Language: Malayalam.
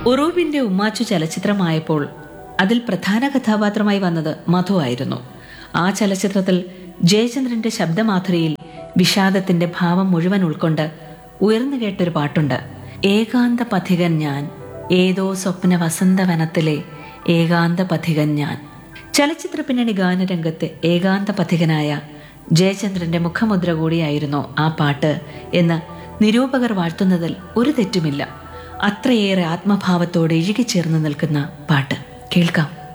ഉറൂബിന്റെ ഉമ്മാച്ചു ചലച്ചിത്രമായപ്പോൾ അതിൽ പ്രധാന കഥാപാത്രമായി വന്നത് മധു ആയിരുന്നു ആ ചലച്ചിത്രത്തിൽ ജയചന്ദ്രന്റെ ശബ്ദമാധുരിയിൽ വിഷാദത്തിന്റെ ഭാവം മുഴുവൻ ഉൾക്കൊണ്ട് ഉയർന്നു കേട്ടൊരു പാട്ടുണ്ട് ഏകാന്ത പഥികൻ ഞാൻ ഏതോ സ്വപ്ന വസന്തവനത്തിലെ ഏകാന്ത പഥികൻ ഞാൻ ചലച്ചിത്ര പിന്നണി ഗാനരംഗത്ത് ഏകാന്ത പഥികനായ ജയചന്ദ്രന്റെ മുഖമുദ്ര കൂടിയായിരുന്നു ആ പാട്ട് എന്ന് നിരൂപകർ വാഴ്ത്തുന്നതിൽ ഒരു തെറ്റുമില്ല അത്രയേറെ ആത്മഭാവത്തോടെ ഇഴുകിച്ചേർന്ന് നിൽക്കുന്ന പാട്ട് കേൾക്കാം